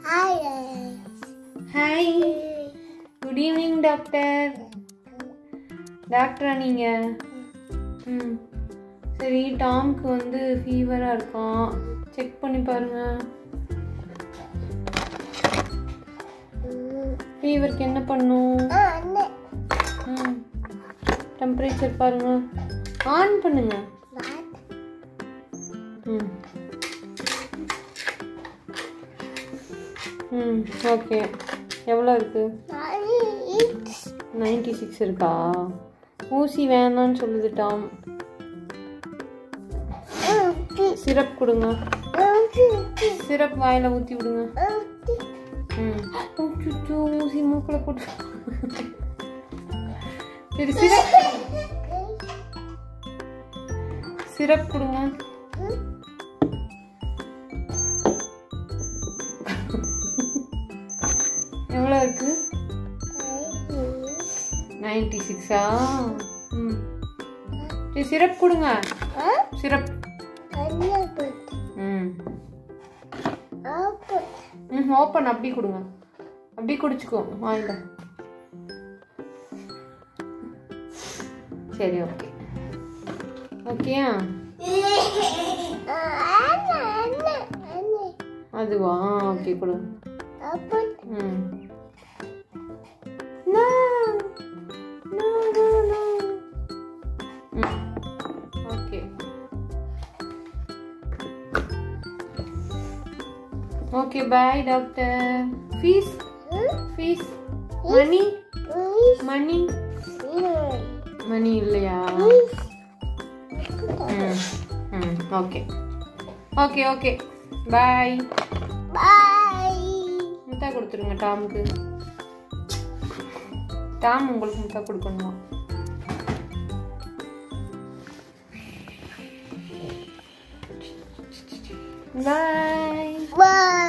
Hi good evening doctor டாக்டரா நீங்கள் ம் சரி டாம்க்கு வந்து ஃபீவராக இருக்கான் செக் பண்ணி பாருங்க ஃபீவருக்கு என்ன பண்ணும் ம் டெம்பரேச்சர் பாருங்க ஆன் பண்ணுங்க ம் ம் ஓகே எவ்வளோ இருக்கு நைன்டி சிக்ஸ் இருக்கா ஊசி வேணான்னு சொல்லுது டாம் சிரப் கொடுங்க சிரப் வாயில் ஊற்றி விடுங்க ம் அச்சச்சோ, ஊசி மூக்கில் போட்டு சரி சிரப் சிரப் கொடுங்க எவ்வளோ இருக்கு நைன்டி சிக்ஸா ம் சரி சிரப் கொடுங்க சிரப் ம் ம் ஓப்பன் அப்படி கொடுங்க அப்படி குடிச்சுக்கோ வாங்க சரி ஓகே ஓகேயா அதுவா ஓகே கொடு ம் No. No, no, no. Hmm okay okay bye doctor fees fees money money money இல்லையா ம் ம் ஓகே ஓகே ஓகே பாய் முத்தா கொடுத்துருங்க டாமுக்கு டாம் உங்களுக்கு முத்தா கொடுக்கணுமா பாய் Bye.